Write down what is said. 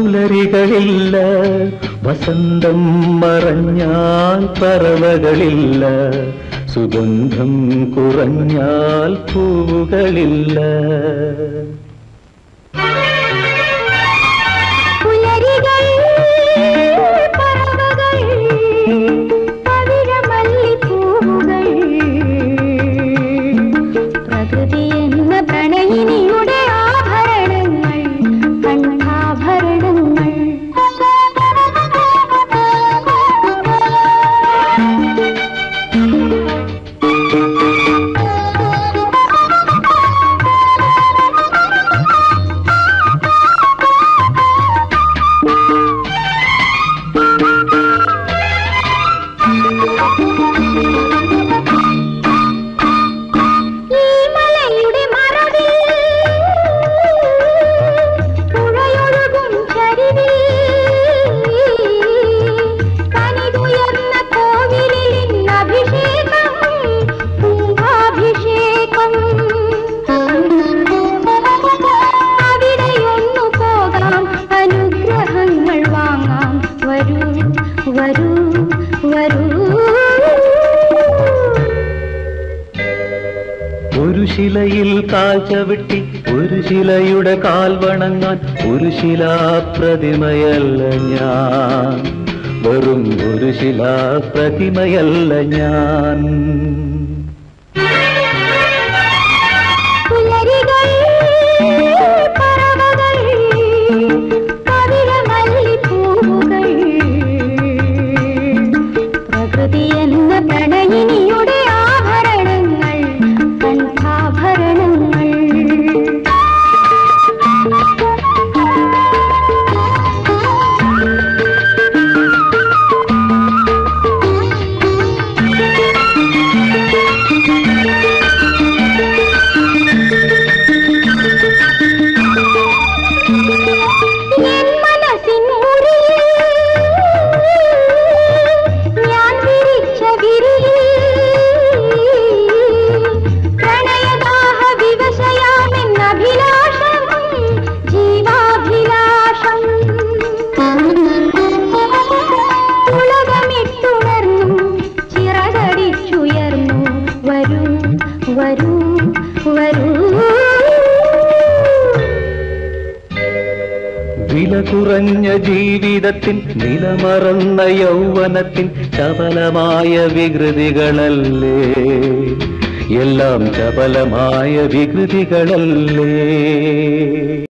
പുലരികളില്ല വസന്തം മറഞ്ഞാൽ പറവകളില്ല സുഗന്ധം കുറഞ്ഞാൽ പൂവുകളില്ല പുലരികൾ പറവകൾ പവിഴമല്ലിപ്പൂവുകൾ പ്രകൃതി എന്ന പ്രണയിനിയുടെ ആഭരണങ്ങൾ കണ്ഠാഭരണങ്ങൾ ഈ മലയുടെ മറവിൽ പുഴയൊഴുകും ചരിവിൽ കനിതുയർന്ന കോവിലിൻ അഭിഷേകം കുംഭാഭിഷേകം അവിടെയൊന്നു പോകാം അനുഗ്രഹങ്ങൾ വാങ്ങാം വരൂ വരൂ വരൂ ഒരു ശിലയിൽ കാൽ ചവിട്ടി ഒരു ശിലയുടെ കാൽ വണങ്ങാൻ ഒരു ശിലാപ്രതിമയല്ല ഞാൻ വെറും ഒരു ശിലാപ്രതിമയല്ല ഞാൻ പുലരികൾ പറവകൾ കവിഴമല്ലിപ്പൂവുകൾ പ്രകൃതി എന്ന പ്രണയിനിയുടെ ആഭരണങ്ങൾ കണ്ഠാഭരണങ്ങൾ എൻ മനസ്സിൻ മുറിയിൽ ഞാൻ വിരിച്ച വിരിയിൽ പ്രണയദാഹ വിവശയാമെന്ന അഭിലാഷം ജീവാഭിലാഷം ഉലകമിട്ടുണർന്നു ചിറകടിച്ചുയർന്നു വരൂ വരൂ വരൂ വില കുറഞ്ഞ ജീവിതത്തിൻ നിലമറന്ന യൗവനത്തിൻ ചപലമായ വികൃതികളല്ലേ എല്ലാം ചപലമായ വികൃതികളല്ലേ